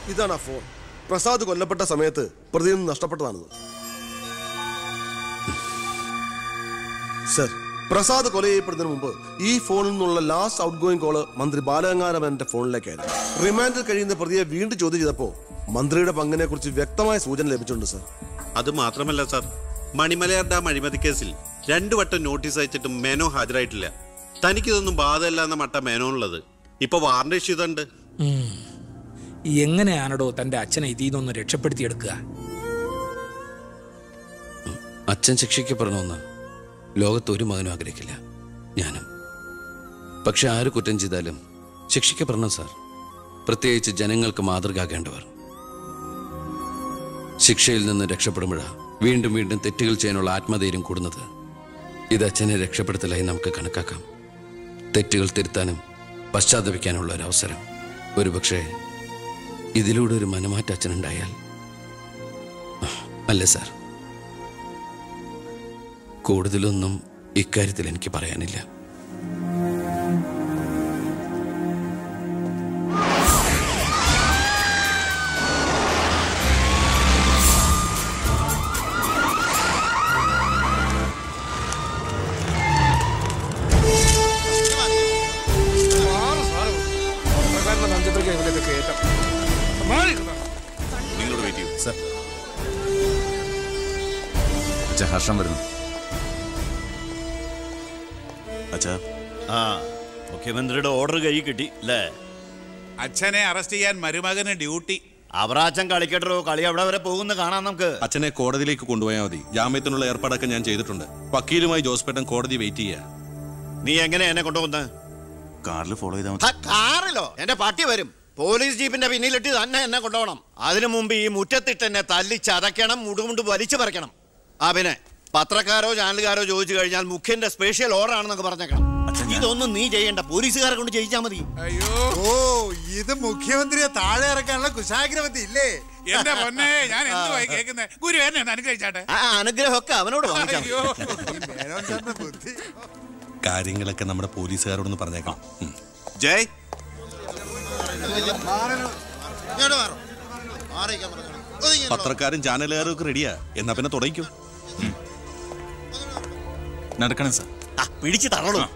ഇതാണ് ആ ഫോൺ പ്രസാദ് കൊല്ലപ്പെട്ട സമയത്ത് പ്രതിയിൽ നിന്ന് നഷ്ടപ്പെട്ടതാണിത് സർ പ്രസാദ് കൊല ചെയ്യപ്പെടുന്നതിന് മുമ്പ് ഈ ഫോണിൽ നിന്നുള്ള ലാസ്റ്റ് ഔട്ട് ഗോയിങ് കോള് മന്ത്രി ബാലഗംഗാരമന്റെ ഫോണിലേക്കായിരുന്നു റിമാൻഡിൽ കഴിയുന്ന പ്രതിയെ വീണ്ടും ചോദ്യം ചെയ്തപ്പോ മന്ത്രിയുടെ പങ്കിനെ കുറിച്ച് വ്യക്തമായ സൂചന ലഭിച്ചിട്ടുണ്ട് സർ അത് മാത്രമല്ല സാർ മണിമലയാർ ഡാം അഴിമതി കേസിൽ രണ്ടു വട്ടം നോട്ടീസ് അയച്ചിട്ടും മേനോ ഹാജരായിട്ടില്ല തനിക്കിതൊന്നും ബാധമല്ല എന്ന മട്ട മേനോനുള്ളത് ഇപ്പൊ വാറണ്ട് ഇഷ്യൂ ഇതുണ്ട് എങ്ങനെയാണടോ തന്റെ അച്ഛനെ ഇതിൽ നിന്നൊന്ന് രക്ഷപ്പെടുത്തിയെടുക്കുക അച്ഛൻ ശിക്ഷിക്കപ്പെടണമെന്ന് ലോകത്ത് ഒരു മകനും ആഗ്രഹിക്കില്ല ഞാനും പക്ഷെ ആര് കുറ്റം ചെയ്താലും ശിക്ഷിക്കപ്പെടണം സാർ പ്രത്യേകിച്ച് ജനങ്ങൾക്ക് മാതൃകയാകേണ്ടവർ ശിക്ഷയിൽ നിന്ന് രക്ഷപ്പെടുമ്പോഴാണ് വീണ്ടും വീണ്ടും തെറ്റുകൾ ചെയ്യാനുള്ള ആത്മധൈര്യം കൂടുന്നത് ഇത് അച്ഛനെ രക്ഷപ്പെടുത്തലായി നമുക്ക് കണക്കാക്കാം തെറ്റുകൾ തിരുത്താനും പശ്ചാത്തപിക്കാനുള്ള ഒരു അവസരം ഒരുപക്ഷെ ഇതിലൂടെ ഒരു മനമാറ്റ അച്ഛനുണ്ടായാൽ ആ, അല്ലേ സാർ കൂടുതലൊന്നും ഇക്കാര്യത്തിൽ എനിക്ക് പറയാനില്ല നിങ്ങളോട് വെയിറ്റ് ചെയ്യൂ സർ അച്ഛാ ഹർഷം വരുന്നു അച്ഛാ ആ മുഖ്യമന്ത്രിയുടെ ഓർഡർ കൈ കിട്ടി അല്ലേ അച്ഛനെ അറസ്റ്റ് ചെയ്യാൻ മരുമകന് ഡ്യൂട്ടി അവറാച്ചൻ കളിക്കട്ടോ കളി അവിടെ വരെ പോകുന്ന കാണാം നമുക്ക് അച്ഛനെ കോടതിയിലേക്ക് കൊണ്ടുപോയാൽ മതി ജാമ്യത്തിനുള്ള ഏർപ്പാടൊക്കെ ഞാൻ ചെയ്തിട്ടുണ്ട് വക്കീലുമായി ജോസ്പേട്ടൻ കോടതി വെയിറ്റ് ചെയ്യാ നീ എങ്ങനെ എന്നെ കൊണ്ടുപോകുന്നത് കാറിൽ ഫോളോ ചെയ്താൽ ഹ, കാറിലോ എന്റെ പട്ടി വരും പോലീസ് ജീപ്പിന്റെ പിന്നിലിട്ട് തന്നെ എന്നെ കൊണ്ടുപോകണം അതിനു മുമ്പ് ഈ മുറ്റത്തിട്ട് എന്നെ തല്ലി ചതയ്ക്കണം മുടുമുണ്ട് വലിച്ചു പറിക്കണം ആ പിന്നെ പത്രക്കാരോ ചാനലുകാരോ ചോദിച്ചു കഴിഞ്ഞാൽ മുഖ്യന്റെ സ്പെഷ്യൽ ഓർഡർ ആണെന്നൊക്കെ പറഞ്ഞേക്കണം ഇതൊന്നും നീ ചെയ്യണ്ട പോലീസുകാരെ കൊണ്ട് ചെയ്യിച്ചാൽ മതി അയ്യോ ഓ ഇത് മുഖ്യമന്ത്രിയെ താഴെ ഇറക്കാനുള്ള കുശാഗ്രവതി ഇല്ലേ എന്റെ പൊന്നെ ഞാൻ എന്തുവായി കേൾക്കുന്നേ ഗുരു എന്നെ ഒന്ന് അനുഗ്രഹിച്ചാട്ടെ ആ അനുഗ്രഹമൊക്കെ അവനോട് വാങ്ങിച്ചാൽ മതി. അയ്യോ മേനോൻ സാറിന്റെ ബുദ്ധി കാര്യങ്ങളൊക്കെ നമ്മുടെ പോലീസുകാരോടൊന്ന് പറഞ്ഞേക്കാം ഉം. ജയ് പത്രക്കാരും ചാനലുകാരും ഒക്കെ റെഡിയാ എന്നാ പിന്നെ തുടങ്ങിക്കും നടക്കണം സാർ ആ, പിടിച്ച് തള്ളണോ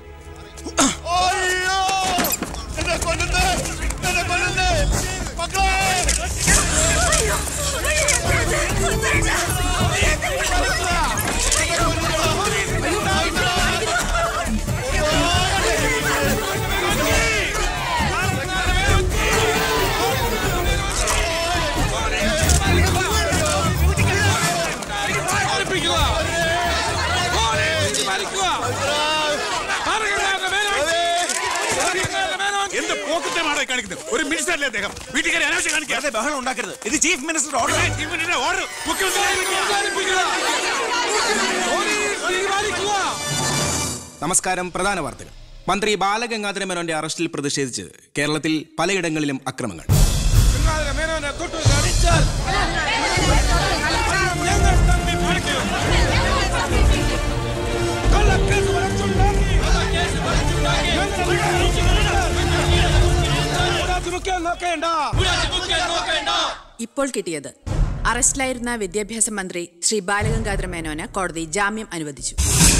എന്ത് പോക്കറ്റമാണ് കാണിക്കുന്നത് ഒരു മിനിസ്റ്ററല്ലേ അദ്ദേഹം വീട്ടിൽ കയറി അനാവശ്യം കാണിക്കാതെ ബഹളം ഉണ്ടാക്കരുത് ഇത് chief minister order chief minister order നമസ്കാരം പ്രധാന വാർത്തകൾ മന്ത്രി ബാലഗംഗാധര മേനോന്റെ അറസ്റ്റിൽ പ്രതിഷേധിച്ച് കേരളത്തിൽ പലയിടങ്ങളിലും അക്രമങ്ങൾ ഇപ്പോൾ കിട്ടിയത് അറസ്റ്റിലായിരുന്ന വിദ്യാഭ്യാസ മന്ത്രി ശ്രീ ബാലഗംഗാധര മേനോന് കോടതി ജാമ്യം അനുവദിച്ചു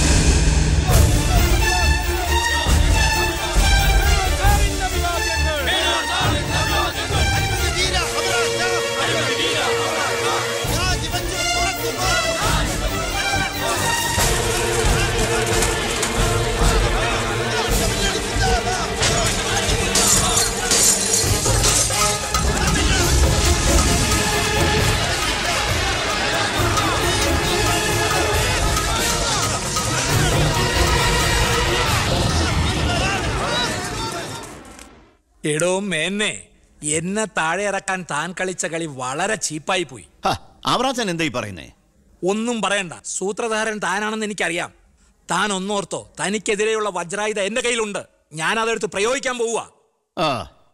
എടോ മേന്നെ എന്നെ താഴെ ഇറക്കാൻ താൻ കളിച്ച കളി വളരെ ചീപ്പായി പോയി ഹ, അവറാച്ചൻ എന്താ ഈ പറയുന്നേ ഒന്നും പറയണ്ട സൂത്രധാരൻ താനാണെന്ന് എനിക്കറിയാം താൻ ഒന്നോർത്തോ തനിക്കെതിരെയുള്ള വജ്രായുധ എന്റെ കയ്യിലുണ്ട് ഞാൻ അതെടുത്ത് പ്രയോഗിക്കാൻ പോവുക ആ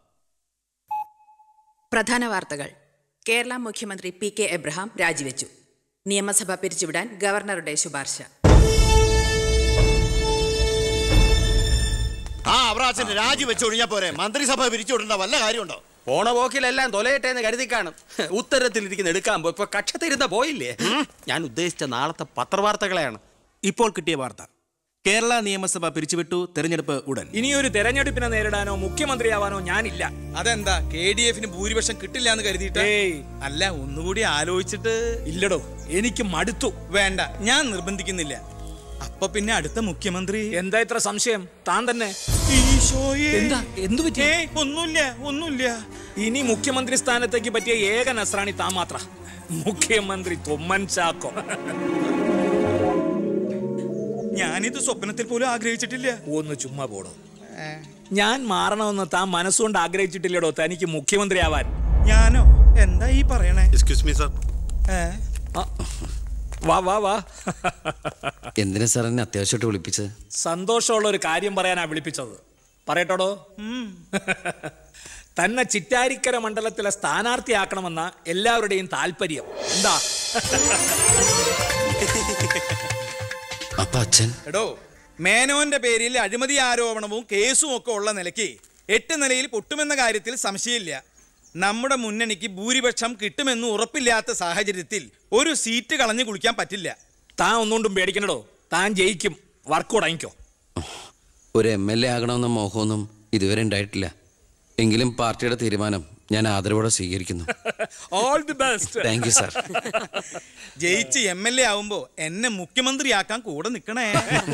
പ്രധാന വാർത്തകൾ കേരള മുഖ്യമന്ത്രി പി കെ എബ്രഹാം രാജിവെച്ചു നിയമസഭ പിരിച്ചുവിടാൻ ഗവർണറുടെ ശുപാർശ ആ അവറാച്ചൻ രാജി വെച്ചൊഴിഞ്ഞാ പോരെ മന്ത്രിസഭ പിരിച്ചുവിടേണ്ട വല്ല കാര്യമുണ്ടോ പോണ പോക്കിലെല്ലാം തൊലയട്ടെ എന്ന് കരുതി കാണും ഉത്തരത്തിലിരിക്കുന്ന എടുക്കാൻ പോയി ഇപ്പൊ കക്ഷത്തിരുന്ന പോയില്ലേ ഞാൻ ഉദ്ദേശിച്ച നാളത്തെ പത്രവാർത്തകളെയാണ് ഇപ്പോൾ കിട്ടിയ വാർത്ത കേരള നിയമസഭ പിരിച്ചുവിട്ടു തെരഞ്ഞെടുപ്പ് ഉടൻ ഇനിയൊരു തെരഞ്ഞെടുപ്പിനെ നേരിടാനോ മുഖ്യമന്ത്രിയാവാനോ ഞാനില്ല അതെന്താ കെ ഡി എഫിന് ഭൂരിപക്ഷം കിട്ടില്ല എന്ന് കരുതിയിട്ട് ഏയ് അല്ല ഒന്നുകൂടി ആലോചിച്ചിട്ട് ഇല്ലടോ എനിക്ക് മടുത്തു വേണ്ട ഞാൻ നിർബന്ധിക്കുന്നില്ല അപ്പൊ പിന്നെ അടുത്ത മുഖ്യമന്ത്രി എന്താ ഇത്ര സംശയം താൻ തന്നെ ഈശോയേ. എന്താ എന്തു പറ്റി ഏയ്, ഒന്നുമില്ല ഒന്നുമില്ല ഇനി മുഖ്യമന്ത്രി സ്ഥാനത്തേക്ക് പറ്റിയ ഏക നസ്രാണി താൻ മാത്ര മുഖ്യമന്ത്രി തൊമ്മൻ ചാക്കോ ഞാനിത് സ്വപ്നത്തിൽ പോലും ആഗ്രഹിച്ചിട്ടില്ല ഒന്ന് ചുമ്മാ പോടോ ഞാൻ മാറണമെന്ന് താൻ മനസ്സുകൊണ്ട് ആഗ്രഹിച്ചിട്ടില്ലടോ തനിക്ക് മുഖ്യമന്ത്രിയാവാൻ ഞാനോ എന്താ ഈ പറയണേ എക്സ്ക്യൂസ് മീ സാർ ഏ? വാ വാ വാ എന്തിനാ സാർ എന്നെ അത്യാവശ്യമായിട്ട് വിളിപ്പിച്ചത് സന്തോഷമുള്ള ഒരു കാര്യം പറയാനാ വിളിപ്പിച്ചത് പറയട്ടോടോ തന്നെ ചിറ്റാരിക്കര മണ്ഡലത്തിലെ സ്ഥാനാർത്ഥിയാക്കണമെന്ന എല്ലാവരുടെയും താല്പര്യം എന്താ അപ്പൊ അച്ഛൻ എടോ മേനോന്റെ പേരിൽ അഴിമതി ആരോപണവും കേസും ഒക്കെ ഉള്ള നിലയ്ക്ക് എട്ട് നിലയിൽ പൊട്ടുമെന്ന കാര്യത്തിൽ സംശയമില്ല നമ്മുടെ മുന്നണിക്ക് ഭൂരിപക്ഷം കിട്ടുമെന്ന് ഉറപ്പില്ലാത്ത സാഹചര്യത്തിൽ ഒരു സീറ്റ് കളഞ്ഞു കുളിക്കാൻ പറ്റില്ല താൻ ഒന്നുകൊണ്ടും പേടിക്കണടോ താൻ ജയിക്കും വർക്ക് തുടങ്ങിക്കോ ഒരു എം എൽ എ ആകണമെന്ന മോഹമൊന്നും ഇതുവരെ ഉണ്ടായിട്ടില്ല എങ്കിലും പാർട്ടിയുടെ തീരുമാനം ഞാൻ ആദരവോടെ സ്വീകരിക്കുന്നു all the best thank you sir ജയിച്ച് എം എൽ എ ആവുമ്പോ എന്നെ മുഖ്യമന്ത്രിയാക്കാൻ കൂടെ നിൽക്കണേ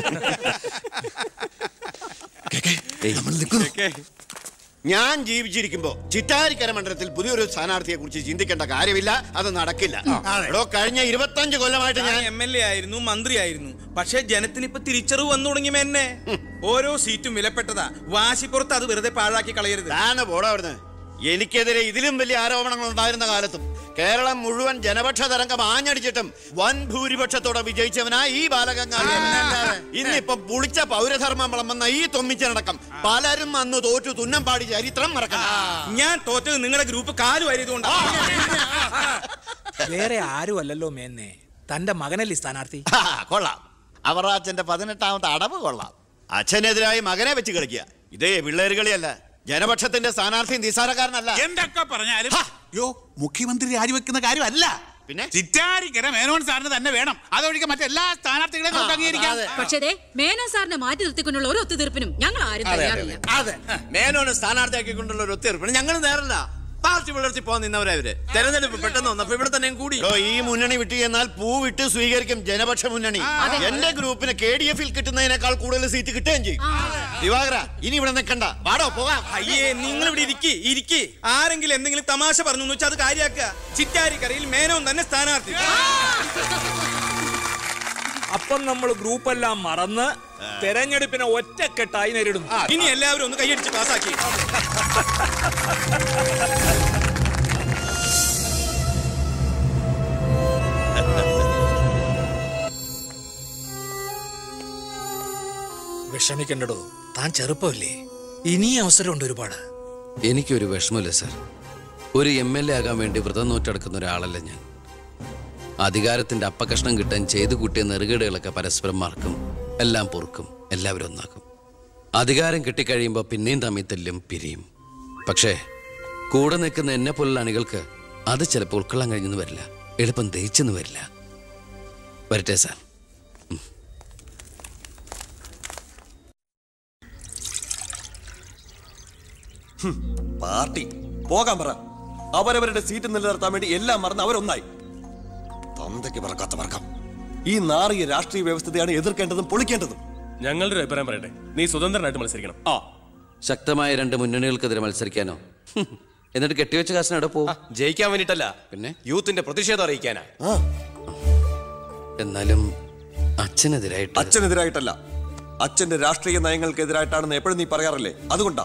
ഞാൻ ജീവിച്ചിരിക്കുമ്പോ ചിറ്റാരിക്കര മണ്ഡലത്തിൽ പുതിയൊരു സ്ഥാനാർത്ഥിയെ കുറിച്ച് ചിന്തിക്കേണ്ട കാര്യമില്ല അത് നടക്കില്ല എടോ കഴിഞ്ഞ ഇരുപത്തഞ്ച് കൊല്ലമായിട്ട് ഞാൻ ഞാൻ എം എൽ എ ആയിരുന്നു മന്ത്രിയായിരുന്നു പക്ഷേ ജനത്തിന് ഇപ്പൊ തിരിച്ചറിവ് വന്നു തുടങ്ങി എന്നെ ഓരോ സീറ്റും വിലപ്പെട്ടതാ വാശിപ്പുറത്ത് അത് വെറുതെ പാഴാക്കി കളയരുത് താനെ പോടാ അവിടുന്ന് എനിക്കെതിരെ ഇതിലും വലിയ ആരോപണങ്ങൾ ഉണ്ടായിരുന്ന കാലത്തും കേരളം മുഴുവൻ ജനപക്ഷ തരംഗം ആഞ്ഞടിച്ചിട്ടും വൻ ഭൂരിപക്ഷത്തോടെ വിജയിച്ചവനാ ഈ ബാലഗംഗാധരൻ ഇന്നിപ്പം പുളിച്ച പൗരധർമ്മം വിളമ്പുന്ന ഈ തൊമ്മിച്ചടക്കം പലരും അന്ന് തോറ്റു തുന്നം പാടി ചരിത്രം മറക്കണം ഞാൻ തോറ്റത് നിങ്ങളുടെ ഗ്രൂപ്പ് കാലു വാരിയതുകൊണ്ടാണ് വേറെ ആരും അല്ലല്ലോ മേന്നെ തന്റെ മകനല്ലേ സ്ഥാനാർത്ഥി ആ, കൊള്ളാം അവറാച്ചന്റെ പതിനെട്ടാമത്തെ അടവ് കൊള്ളാം അച്ഛനെതിരായി മകനെ വെച്ച് കളിക്കുക ഇതേ പിള്ളേര് കളിയല്ല ജനപക്ഷത്തിന്റെ സ്ഥാനാർത്ഥി നിസ്സാരക്കാരനല്ല എന്തൊക്കെ പറഞ്ഞാലും യോ മുഖ്യമന്ത്രി രാജിവെക്കുന്ന കാര്യമല്ല പിന്നെ ചിറ്റാരിക്കര മേനോൻ സാറിന് തന്നെ വേണം അതൊഴികെ മറ്റെല്ലാ സ്ഥാനാർത്ഥികളെയും നമുക്ക് അംഗീകരിക്കാം പക്ഷേ ദേ, മേനോൻ സാറിനെ മാറ്റി നിർത്തിക്കൊണ്ടുള്ള ഒരു ഒത്തുതീർപ്പിനും ഞങ്ങൾ ആരും തയ്യാറില്ല അതെ മേനോന് സ്ഥാനാർത്ഥിയാക്കിക്കൊണ്ടുള്ള ഒരു ഒത്തീർപ്പിന് ഞങ്ങൾ നേരല്ല പാർട്ടി പുലർത്തി പോകാൻ നിന്നവരാ ഇവര് തെരഞ്ഞെടുപ്പ് പെട്ടെന്ന് വന്നപ്പോ ഇവിടെ തന്നെ കൂടി ഈ മുന്നണി വിട്ട് എന്നാൽ പൂ വിട്ട് സ്വീകരിക്കും ജനപക്ഷ മുന്നണി എന്റെ ഗ്രൂപ്പിന് കെ ഡി എഫിൽ കിട്ടുന്നതിനേക്കാൾ കൂടുതൽ സീറ്റ് കിട്ടുകയും ചെയ്യും ദിവാകര ഇനി ഇവിടെ നിൽക്കണ്ട വാടോ പോകാം അയ്യേ നിങ്ങൾ ഇവിടെ ഇരിക്കി ഇരിക്കി ആരെങ്കിലും എന്തെങ്കിലും തമാശ പറഞ്ഞു എന്ന് വെച്ചാൽ അത് കാര്യാക്കുക ചിറ്റാരിക്കരയിൽ മേനോൻ തന്നെ സ്ഥാനാർത്ഥി അപ്പം നമ്മൾ ഗ്രൂപ്പെല്ലാം മറന്ന് തെരഞ്ഞെടുപ്പിനെ ഒറ്റക്കെട്ടായി നേരിടുന്നു ഇനി എല്ലാവരും ഒന്ന് കൈയടിച്ച് പാസ്സാക്കി വിഷമിക്കണ്ടടോ താൻ ചെറുപ്പമല്ലേ ഇനി അവസരമുണ്ട് ഒരുപാട് എനിക്കൊരു വിഷമമില്ല സാർ ഒരു എം എൽ എ ആകാൻ വേണ്ടി വ്രതം നോറ്റടക്കുന്ന ഒരാളല്ല ഞാൻ അധികാരത്തിന്റെ അപ്പകഷ്ണം കിട്ടാൻ ചെയ്തു കൂട്ടിയ നെറുകേടുകളൊക്കെ പരസ്പരം മറക്കും എല്ലാം പൊറുക്കും എല്ലാവരും ഒന്നാക്കും അധികാരം കിട്ടിക്കഴിയുമ്പോൾ പിന്നെയും തമ്മിൽ തല്ലും പിരിയും പക്ഷേ കൂടെ നിൽക്കുന്ന എന്നെ പോലുള്ള അണികൾക്ക് അത് ചിലപ്പോൾ ഉൾക്കൊള്ളാൻ കഴിഞ്ഞെന്ന് വരില്ല എളുപ്പം ദഹിച്ചെന്ന് വരില്ല വരട്ടെ സാർ പാർട്ടി പോകാൻ പറ അവരവരുടെ സീറ്റ് നിലനിർത്താൻ വേണ്ടി എല്ലാം മറന്ന് അവരൊന്നായി തന്തയ്ക്ക് പറക്കാത്ത പറക്കാം ഈ നാറിയ രാഷ്ട്രീയ വ്യവസ്ഥതയാണ് എതിർക്കേണ്ടതും പൊളിക്കേണ്ടതും ഞങ്ങളുടെ ഒരു അഭിപ്രായം പറയട്ടെ നീ സ്വതന്ത്രനായിട്ട് മത്സരിക്കണം ആ ശക്തമായ രണ്ട് മുന്നണികൾക്കെതിരെ മത്സരിക്കാനോ ഹും. എന്നിട്ട് കെട്ടിവെച്ച കാശിന് എവിടെ പോവും ജയിക്കാൻ വേണ്ടിട്ടല്ല പിന്നെ യൂത്തിന്റെ പ്രതിഷേധം അറിയിക്കാനാ എന്നാലും അച്ഛനെതിരായിട്ട് അച്ഛനെതിരായിട്ടല്ല അച്ഛന്റെ രാഷ്ട്രീയ നയങ്ങൾക്കെതിരായിട്ടാണെന്ന് എപ്പോഴും നീ പറയാറില്ലേ അതുകൊണ്ടാ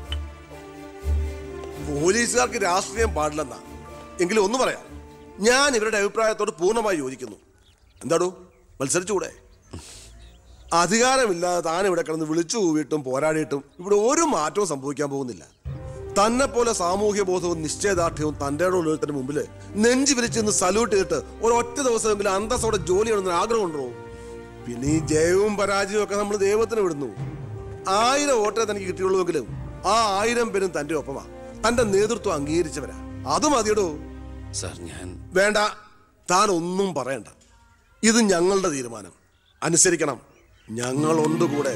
പോലീസുകാർക്ക് രാഷ്ട്രീയം പാടില്ലെന്നാ എങ്കിലും ഒന്ന് പറയാം ഞാൻ ഇവരുടെ അഭിപ്രായത്തോട് പൂർണ്ണമായി യോജിക്കുന്നു എന്താടോ മത്സരിച്ചുകൂടെ അധികാരമില്ലാതെ താൻ ഇവിടെ കിടന്ന് വിളിച്ചു കൂവിയിട്ടും പോരാടിയിട്ടും ഇവിടെ ഒരു മാറ്റവും സംഭവിക്കാൻ പോകുന്നില്ല തന്നെ പോലെ സാമൂഹ്യ ബോധവും നിശ്ചയദാർഢ്യവും തൻ്റെ ഉള്ളൊരുത്തിന് മുമ്പിൽ നെഞ്ചു വിരിച്ചെന്ന് സല്യൂട്ട് ചെയ്തിട്ട് ഒരൊറ്റ ദിവസമെങ്കിലും അന്തസ്സോടെ ജോലി ചെയ്യണമെന്ന് ആഗ്രഹം ഉണ്ടോ പിന്നെ ഈ ജയവും പരാജയവും ഒക്കെ നമ്മൾ ദൈവത്തിന് വിടുന്നു ആയിരം വോട്ടേ തനിക്ക് കിട്ടിയുള്ളൂവെങ്കിലും ആ ആയിരം പേരും തൻ്റെ ഒപ്പമാ തന്റെ നേതൃത്വം അംഗീകരിച്ചവരാ അത് മതിയടോ സാർ ഞാൻ വേണ്ട താൻ ഒന്നും പറയണ്ട ഇത് ഞങ്ങളുടെ തീരുമാനം അനുസരിക്കണം ഞങ്ങളുണ്ട് കൂടെ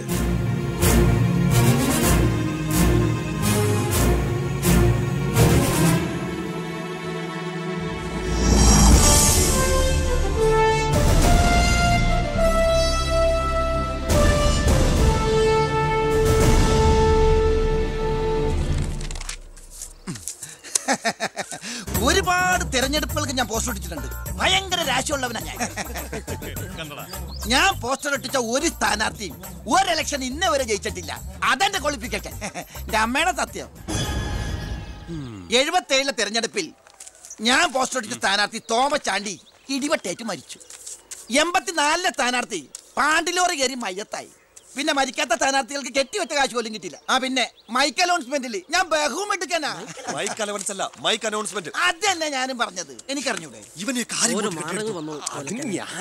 ഒരുപാട് തെരഞ്ഞെടുപ്പുകൾക്ക് ഞാൻ പോസ്റ്റർ ഒട്ടിച്ചിട്ടുണ്ട് ഭയങ്കര രാശിയുള്ളവനാ ഞാൻ ഞാൻ പോസ്റ്റർ ഒട്ടിച്ച ഒരു സ്ഥാനാർത്ഥിയും ഒരു ഇലക്ഷൻ ഇന്ന വരെ ജയിച്ചിട്ടില്ല അതെന്റെ ക്വാളിഫിക്കേഷൻ എന്റെ അമ്മയുടെ സത്യം എഴുപത്തേഴിലെ തെരഞ്ഞെടുപ്പിൽ ഞാൻ പോസ്റ്റർ ഒട്ടിച്ച സ്ഥാനാർത്ഥി തോമസ് ചാണ്ടി ഇടിവട്ടേറ്റ് മരിച്ചു എൺപത്തിനാലിലെ സ്ഥാനാർത്ഥി പാണ്ടിലോറി കയറി മയ്യത്തായി പിന്നെ മരിക്കാത്ത സ്ഥാനാർത്ഥികൾക്ക് കെട്ടിവെച്ച കാശ് പോലും കിട്ടില്ല ആ പിന്നെ മൈക്ക് അനൗൺസ്മെന്റിൽ ഞാൻ ബഹുമെടുക്കാനാ മൈക്ക് അലവൻസ് അല്ല മൈക്ക് അനൗൺസ്മെന്റ് അത് തന്നെ ഞാനും പറഞ്ഞത് എനിക്കറിഞ്ഞൂടെ ഇവന് കാര്യം ഒരു കൊണ്ട് മാനങ്ങ് കെട്ടിയെടുത്തു. വന്നു. അതിന് ഞാൻ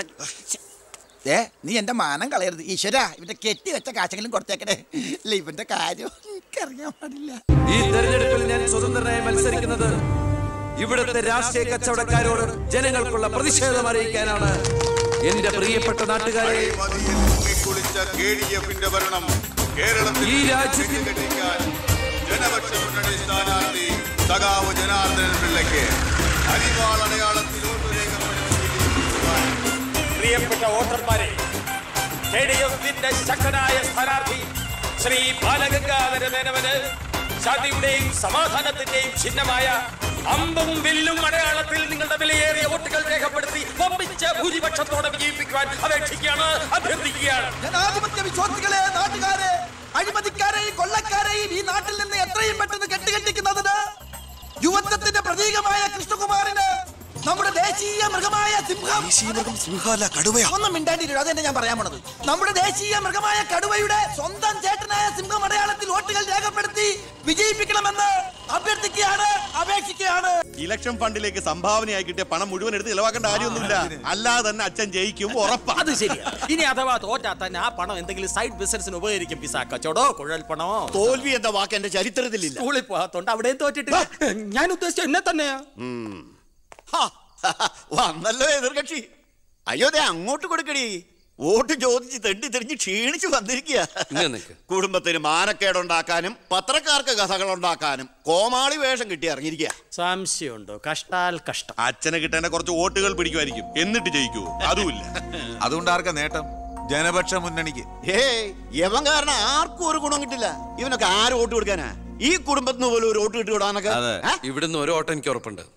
ഏ നീ എന്റെ മാനം കളയരുത് ഈശ്വര ഇവന്റെ കെട്ടി വെച്ച കാശെങ്കിലും കൊടുത്തേക്കണേ ഇല്ല ഇവന്റെ കാര്യം എനിക്കറിയാൻ പാടില്ല ഈ തെരഞ്ഞെടുപ്പിൽ ഞാൻ സ്വതന്ത്രനായി മത്സരിക്കുന്നത് ഇവിടുത്തെ രാഷ്ട്രീയ കച്ചവടക്കാരോട് ജനങ്ങൾക്കുള്ള പ്രതിഷേധം അറിയിക്കാനാണ് എന്റെ പ്രിയപ്പെട്ട നാട്ടുകാരെ കുളിച്ച കെ ഡി എഫിന്റെ ഭരണം കേരളത്തിൽ ഈ രാജ്യത്തിൽ കെട്ടിക്കാൻ ജനപക്ഷ മുന്നണി സ്ഥാനാർത്ഥി സഖാവ് ജനാർദ്ദനൻ പിള്ളയ്ക്ക് അരിവാൾ അടയാളത്തിൽ വോട്ട് രേഖപ്പെടുത്തി പ്രിയപ്പെട്ട വോട്ടർമാരെ കെ ഡി എഫിന്റെ ശക്തനായ സ്ഥാനാർത്ഥി ശ്രീ ബാലഗംഗാധര മേനവന് ശാന്തിയുടെയും സമാധാനത്തിന്റെയും ചിഹ്നമായ അമ്പും വില്ലും അടയാളത്തിൽ നിങ്ങളുടെ വിലയേറിയ വോട്ടുകൾ രേഖപ്പെടുത്തി വമ്പിച്ച ഭൂരിപക്ഷത്തോടെ വിജയിപ്പിക്കുവാൻ അപേക്ഷിക്കുകയാണ് അഭ്യർത്ഥിക്കുകയാണ് ജനാധിപത്യ വിശ്വാസികളെ നാട്ടുകാരെ അഴിമതിക്കാരെയും കൊള്ളക്കാരെയും ഈ നാട്ടിൽ നിന്ന് എത്രയും പെട്ടെന്ന് കെട്ടുകെട്ടിക്കുന്നതിന് യുവത്വത്തിന്റെ പ്രതീകമായ കൃഷ്ണകുമാറിന് നമ്മുടെ ദേശീയ മൃഗമായ സിംഹം സിംഹമല്ല കടുവയാ ഒന്നും മിണ്ടാണ്ടിരിക്കും അത് തന്നെ ഞാൻ പറയാൻ പോണത് നമ്മുടെ ദേശീയ മൃഗമായ കടുവയുടെ സ്വന്തം ചേട്ടനായ സിംഹം അടയാളത്തിൽ വോട്ടുകൾ രേഖപ്പെടുത്തി വിജയിപ്പിക്കണമെന്ന് അഭ്യർത്ഥിക്കുകയാണ് അപേക്ഷിക്കുകയാണ് ഇലക്ഷൻ ഫണ്ടിലേക്ക് സംഭാവനയായി കിട്ടിയ പണം മുഴുവൻ എടുത്ത് ചെലവാക്കേണ്ട കാര്യമൊന്നുമില്ല അല്ലാതെ തന്നെ അച്ഛൻ ജയിക്കും ഉറപ്പാ അത് ശരിയാ ഇനി അഥവാ തോറ്റാ തന്നെ ആ പണം എന്തെങ്കിലും സൈഡ് ബിസിനസിന് ഉപകരിക്കും പിസ കച്ചവടോ കുഴൽ പണമോ തോൽവി എന്ന വാക്ക് എന്റെ ചരിത്രത്തിലില്ല സ്കൂളിൽ പോകാത്തോണ്ട് അവിടെയും തോറ്റിട്ടില്ല ഞാൻ ഉദ്ദേശിച്ച എന്നെ തന്നെയാ ഉം. ഹാ, വന്നല്ലോ എതിർകക്ഷി അയ്യോ ദേ അങ്ങോട്ട് കൊടുക്കടി വോട്ട് ചോദിച്ച് തെണ്ടി തിരിഞ്ഞ് ക്ഷീണിച്ച് വന്നിരിക്കുക ഇങ്ങനെ നിൽക്ക്. കുടുംബത്തിന് മാനക്കേടുണ്ടാക്കാനും പത്രക്കാർക്ക് കഥകൾ ഉണ്ടാക്കാനും കോമാളി വേഷം കിട്ടി ഇറങ്ങിയിരിക്കുക സംശയമുണ്ടോ കഷ്ടാൽ കഷ്ടം അച്ഛനെ കിട്ടേണ്ട കുറച്ച് വോട്ടുകൾ പിടിക്കുമായിരിക്കും എന്നിട്ട് ജയിക്കൂ അതുമില്ല അതുകൊണ്ട് ആർക്കാ നേട്ടം ജനപക്ഷ മുന്നണിക്ക് ഏയ് യവൻ കാരണം ആർക്കും ഒരു ഗുണം കിട്ടില്ല ഇവനൊക്കെ ആര് വോട്ട് കൊടുക്കാനാ ഈ കുടുംബത്തിന് പോലും ഒരു വോട്ട് കിട്ടുവിടാനൊക്കെ ഇവിടുന്ന് ഒരു ഓട്ടം എനിക്ക് ഉറപ്പുണ്ട്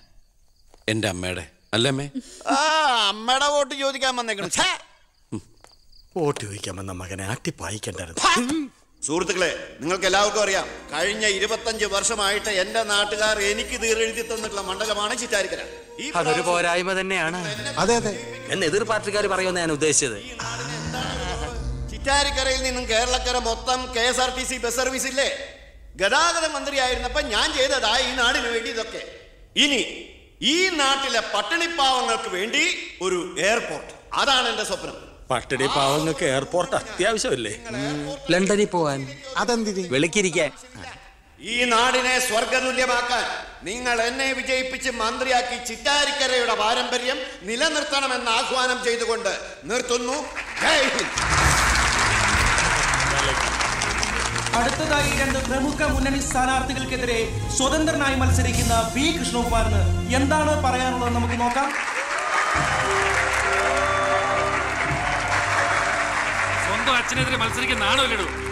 എന്റെ അമ്മയുടെ അല്ലേ അമ്മേ ആ അമ്മയുടെ വോട്ട് ചോദിക്കാൻ വന്നേക്കണം ഛേ! വോട്ട് ചോദിക്കാമെന്ന മകനെ അട്ടിപ്പായിക്കണ്ടായിരുന്നു സുഹൃത്തുക്കളെ നിങ്ങൾക്ക് എല്ലാവർക്കും അറിയാം കഴിഞ്ഞ ഇരുപത്തഞ്ച് വർഷമായിട്ട് എന്റെ നാട്ടുകാർ എനിക്ക് തീരെഴുതി തന്നിട്ടുള്ള മണ്ഡലമാണ് ചിറ്റാരിക്കര ഈ അതൊരു പോരായ്മ തന്നെയാണ് അതെ അതെ എന്ന് എതിർ പാർട്ടിക്കാർ പറയുമെന്ന് ഞാൻ ഉദ്ദേശിച്ചത് ചിറ്റാരിക്കരയിൽ നിന്നും കേരളക്കര മൊത്തം K S R T C bus service ഇല്ലേ ഗതാഗത മന്ത്രിയായിരുന്നപ്പോ ഞാൻ ചെയ്തതാ ഈ നാടിന് വേണ്ടി ഇതൊക്കെ ഇനി ഈ നാട്ടിലെ പട്ടിണിപ്പാവങ്ങൾക്ക് വേണ്ടി ഒരു എയർപോർട്ട് അതാണ് എന്റെ സ്വപ്നം പട്ടിണി പാവങ്ങൾക്ക് എയർപോർട്ട് അത്യാവശ്യമല്ലേ ലണ്ടനിൽ പോവാൻ അതെന്തിന് വെളുക്കിരിക്കാൻ ഈ നാടിനെ സ്വർഗതുല്യമാക്കാൻ നിങ്ങൾ എന്നെ വിജയിപ്പിച്ച് മന്ത്രിയാക്കി ചിറ്റാരിക്കരയുടെ പാരമ്പര്യം നിലനിർത്തണമെന്ന് ആഹ്വാനം ചെയ്തുകൊണ്ട് നിർത്തുന്നു ജയ് ഹിന്ദ് അടുത്തതായി രണ്ട് പ്രമുഖ മുന്നണി സ്ഥാനാർത്ഥികൾക്കെതിരെ സ്വതന്ത്രനായി മത്സരിക്കുന്ന ബി കൃഷ്ണകുമാറിന് എന്താണ് പറയാനുള്ളത് നമുക്ക് നോക്കാം സ്വന്തം അച്ഛനെതിരെ മത്സരിക്കുന്ന നാണോ ഇല്ലടൂ